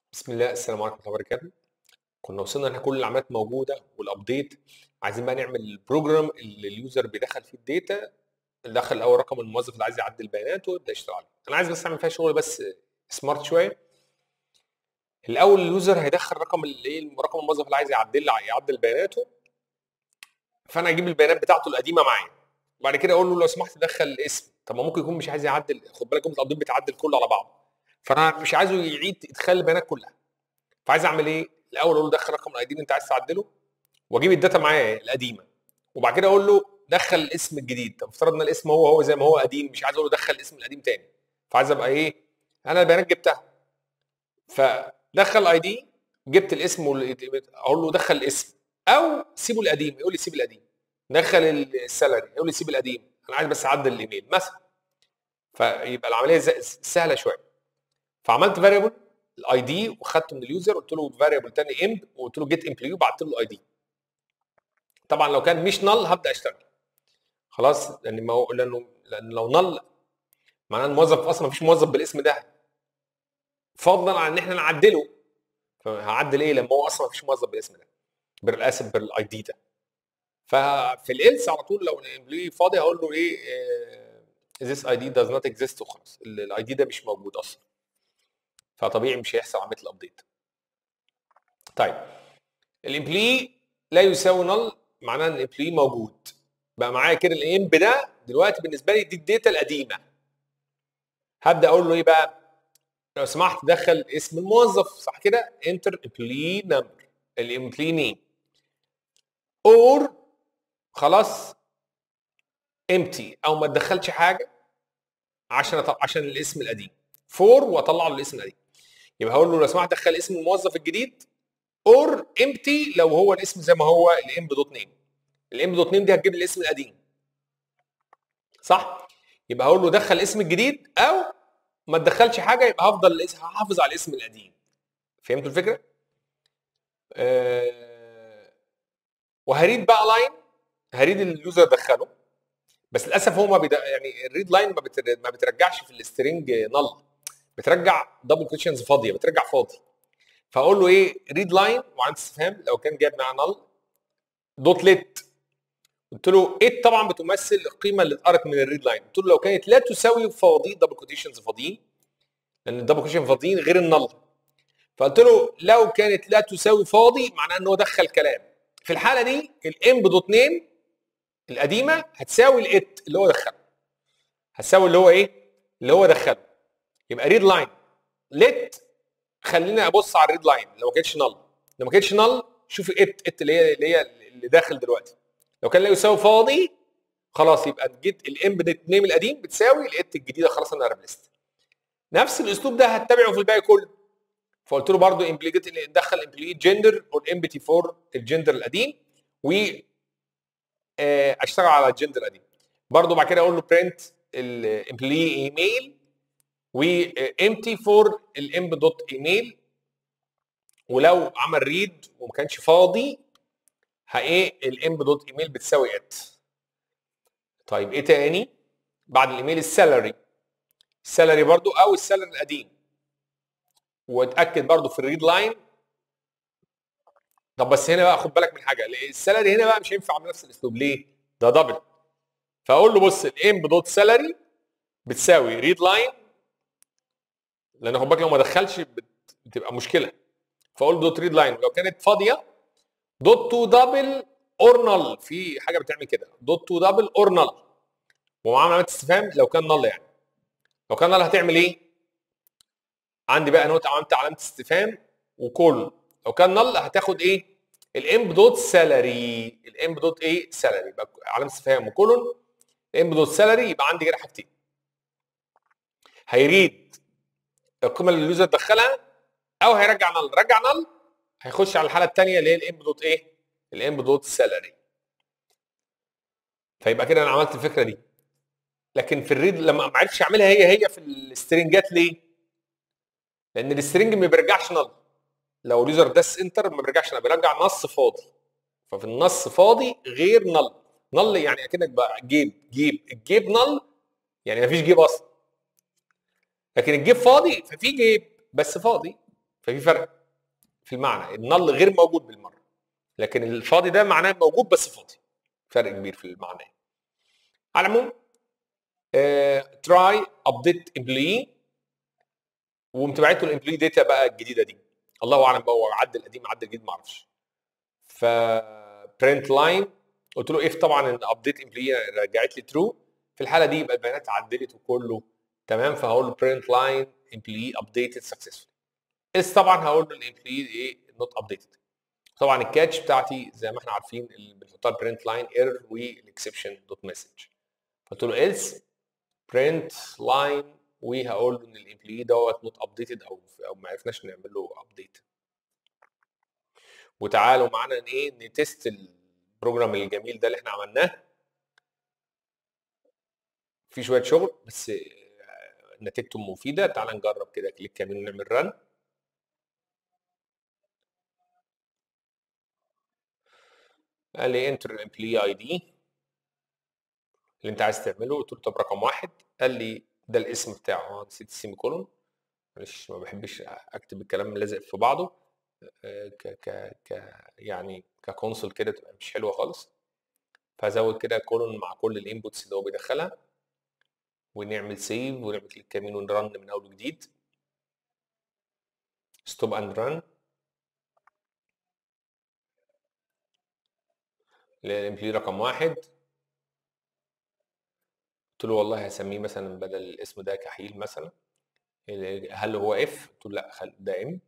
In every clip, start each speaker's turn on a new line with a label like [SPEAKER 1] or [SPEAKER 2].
[SPEAKER 1] بسم الله السلام عليكم ورحمه الله وبركاته كنا وصلنا ان كل العمليات موجوده والابديت عايزين بقى نعمل البروجرام اللي اليوزر بيدخل فيه الداتا دخل اول رقم الموظف اللي عايز يعدل بياناته ويبدا يشتغل عليه انا عايز بس اعمل فيها شغل بس سمارت شويه الاول اليوزر هيدخل رقم الايه رقم الموظف اللي عايز يعدل يعدل بياناته فانا اجيب البيانات بتاعته القديمه معايا وبعد كده اقول له لو سمحت دخل الاسم طب ما ممكن يكون مش عايز يعدل خد بالك جمله الابديت بتعدل كله على بعض فانا مش عايزه يعيد ادخال البيانات كلها فعايز اعمل ايه الاول اقول له دخل رقم الاي دي اللي انت عايز تعدله واجيب الداتا معايا القديمه وبعد كده اقول له دخل الاسم الجديد طب افترضنا الاسم هو هو زي ما هو قديم مش عايز اقول له دخل الاسم القديم تاني فعايز ابقى ايه انا البيانات جبتها فدخل اي دي جبت الاسم اقول له دخل الاسم او سيبه القديم يقول لي سيب القديم دخل السالري يقول لي سيب القديم انا عايز بس اعدل الايميل مثلا فيبقى العمليه سهله شويه فعملت فاريبل الاي دي وخدته من اليوزر قلت له فاريبل تاني امب وقلت له جيت امبلوي وبعت له الاي دي طبعا لو كان مش نل هبدا اشتغل خلاص لان ما هو لانه لان لو نل معناه الموظف اصلا ما فيش موظف بالاسم ده فضلا عن ان احنا نعدله فهعدل ايه لما هو اصلا ما فيش موظف بالاسم ده بالاسف بالاي دي ده ففي الالس على طول لو الامبلوي فاضي هقول له ايه this ID does not exist وخلاص الاي دي ده مش موجود اصلا فطبيعي مش هيحصل عمليه الابديت طيب الامبلوي لا يساوي نل معناه ان الامبلوي موجود بقى معايا كده الامب ده دلوقتي بالنسبه لي دي الداتا القديمه هبدا اقول له ايه بقى لو سمحت دخل اسم الموظف صح كده انتر امبلوي نمبر الامبلوي نيم اور خلاص امتي او ما تدخلش حاجه عشان عشان الاسم القديم فور واطلع له الاسم القديم يبقى هقول له لو سمحت دخل اسم الموظف الجديد اور امتي لو هو الاسم زي ما هو الام دوت نيم الام دوت نيم دي هتجيب لي الاسم القديم صح يبقى هقول له دخل الاسم الجديد او ما تدخلش حاجه يبقى هفضل هحافظ على الاسم القديم فهمتوا الفكره أه وهريد بقى لاين هريد اليوزر دخله بس للاسف هو ما بيد... يعني الريد لاين ما, بتر... ما بترجعش في السترنج نل بترجع دبل كويشنز فاضيه بترجع فاضي فاقول له ايه ريد لاين وعند استفهام لو كان جايب معاه نل دوت ليت قلت له ايه طبعا بتمثل القيمه اللي اتقرت من الريد لاين قلت له لو كانت لا تساوي فاضي دبل كوتيشنز فاضيين لان الدبل كوتيشن فاضيين غير النل فقلت له لو كانت لا تساوي فاضي معناه ان هو دخل كلام في الحاله دي الام دوت نيم القديمه هتساوي الات اللي هو دخله هتساوي اللي هو ايه اللي هو دخله يبقى ريد لاين ليت خليني ابص على الريد لاين لو ما كانتش نل لو ما كانتش نل شوف ات ات اللي هي اللي هي اللي داخل دلوقتي لو كان لا يساوي فاضي خلاص يبقى جيت الام نيم القديم بتساوي الات الجديده خلاص انا ريبلست نفس الاسلوب ده هتبعه في الباقي كله فقلت له برضه امبليجيت دخل امبليجيت جندر والامبتي فور الجندر القديم و اشتغل على الجندر القديم برضه بعد كده اقول له برنت الامبلوي ايميل وامتي فور الامب دوت ايميل ولو عمل ريد وما كانش فاضي ايه الامب دوت ايميل بتساوي ات طيب ايه تاني بعد الايميل السالري السالري برضو او السالري القديم واتاكد برضو في الريد لاين طب بس هنا بقى خد بالك من حاجه السالري هنا بقى مش هينفع بنفس الاسلوب ليه؟ ده دبل فاقول له بص الام دوت سالري بتساوي ريد لاين لان خد بالك لو ما دخلش بتبقى مشكله فاقول له دوت ريد لاين لو كانت فاضيه دوت تو دبل اور نل في حاجه بتعمل كده دوت تو دبل اور نل ومعاه علامه استفهام لو كان نل يعني لو كان نل هتعمل ايه؟ عندي بقى نوت عملت علامه استفهام وكل لو كان نل هتاخد ايه؟ الامب دوت سالري الامب دوت ايه؟ سالري يبقى علامه استفهام وكولون الامب دوت سالري يبقى عندي كده حاجتين هيريد القيمه اللي اليوزر دخلها او هيرجع نل رجع نل هيخش على الحاله الثانيه اللي هي الامب دوت ايه؟ الامب دوت سالري فيبقى كده انا عملت الفكره دي لكن في الريد لما ما عرفتش اعملها هي هي في السترنجات ليه؟ لان السترنج ما بيرجعش نل لو اليوزر داس انتر ما بيرجعش نل بيرجع نص فاضي ففي النص فاضي غير نل نل يعني اكنك بقى جيب جيب الجيب نل يعني ما فيش جيب اصلا لكن الجيب فاضي ففي جيب بس فاضي ففي فرق في المعنى النل غير موجود بالمره لكن الفاضي ده معناه موجود بس فاضي فرق كبير في المعنى على العموم تراي ابديت امبلوي وقمت باعت له الامبلوي داتا بقى الجديده دي الله اعلم بقى هو عدل قديم عدل جديد ما اعرفش ف برنت لاين قلت له اف طبعا ان ابديت امبلوي رجعت لي ترو في الحاله دي يبقى البيانات عدلت وكله تمام فهقول له برنت لاين امبلوي ابديتد سكسسفولي اس طبعا هقول له الامبلوي ايه نوت ابديتد طبعا الكاتش بتاعتي زي ما احنا عارفين اللي بنحطها برنت لاين ايرور والاكسبشن دوت مسج قلت له else برنت لاين وهقول له ان الامبلوي دوت نوت ابديتد او او ما عرفناش نعمل له ابديت وتعالوا معانا ان ايه نتست البروجرام الجميل ده اللي احنا عملناه في شويه شغل بس نتيجته مفيده تعال نجرب كده كليك يمين ونعمل رن قال لي انتر الامبلوي اي دي اللي انت عايز تعمله قلت له طب رقم واحد قال لي ده الاسم بتاعه اه نسيت السيمي كولون معلش ما بحبش اكتب الكلام لازق في بعضه ك ك ك يعني ككونسول كده تبقى مش حلوه خالص فهزود كده كولون مع كل الانبوتس اللي هو بيدخلها ونعمل سيف ونعمل كليك يمين ونرن من اول وجديد ستوب اند رن الامبلوي رقم واحد قلت له والله هسميه مثلا بدل الاسم ده كحيل مثلا هل هو اف؟ قلت له لا خل ده ام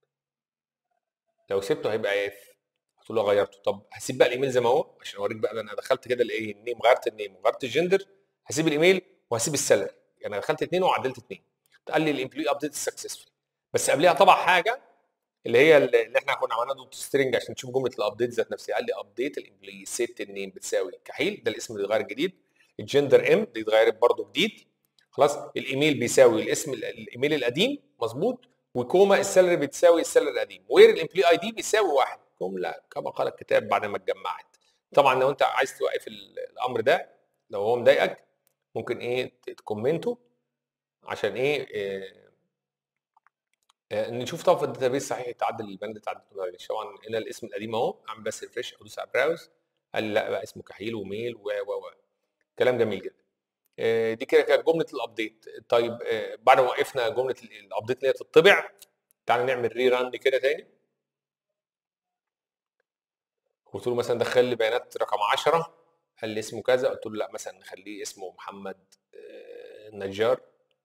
[SPEAKER 1] لو سبته هيبقى اف قلت له غيرته طب هسيب بقى الايميل زي ما هو عشان اوريك بقى انا دخلت كده الايه النيم غيرت النيم وغيرت الجندر هسيب الايميل وهسيب السالري يعني دخلت اثنين وعدلت اثنين قال لي الامبلوي ابديت سكسسفولي بس قبلها طبع حاجه اللي هي اللي احنا كنا عملنا دوت سترينج عشان تشوف جمله الابديت ذات نفسها قال لي ابديت الامبلوي سيت النيم بتساوي كحيل ده الاسم اللي اتغير جديد الجندر ام دي اتغيرت برده جديد خلاص الايميل بيساوي الاسم الايميل القديم مظبوط وكوما السالري بتساوي السالري القديم وير الامبلوي اي دي بيساوي واحد جمله كما قال الكتاب بعد ما اتجمعت طبعا لو انت عايز توقف الامر ده لو هو مضايقك ممكن ايه تكومنته عشان ايه, إيه نشوف طبعا في الداتابيس صحيح يتعدل البند اتعدل ولا مش طبعا هنا الاسم القديم اهو اعمل بس ريفرش ادوس على براوز قال لي لا بقى اسمه كحيل وميل و و و كلام جميل جدا دي كده كانت جمله الابديت طيب بعد ما وقفنا جمله الابديت اللي هي تطبع تعالى نعمل ري ران كده تاني قلت له مثلا دخل لي بيانات رقم 10 قال لي اسمه كذا قلت له لا مثلا نخليه اسمه محمد نجار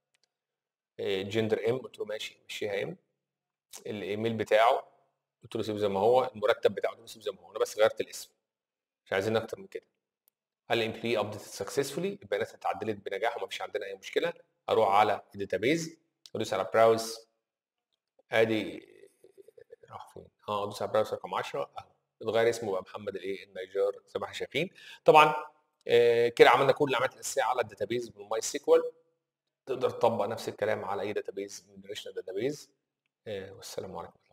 [SPEAKER 1] جندر ام قلت له ماشي مشيها ام الايميل بتاعه قلت له سيبه زي ما هو المرتب بتاعه قلت له سيبه زي ما هو انا بس غيرت الاسم مش عايزين اكتر من كده قال لي امبلوي ابديت سكسسفولي البيانات اتعدلت بنجاح ومفيش عندنا اي مشكله اروح على الداتابيز ادوس على براوز ادي راح فين؟ اه ادوس على براوز رقم 10 اهو اتغير اسمه بقى محمد الايه النيجار زي ما احنا شايفين طبعا آه كده عملنا كل العمليات الاساسيه على الداتابيز بالماي سيكوال تقدر تطبق نفس الكلام على اي داتابيز من ريليشنال داتابيز آه والسلام عليكم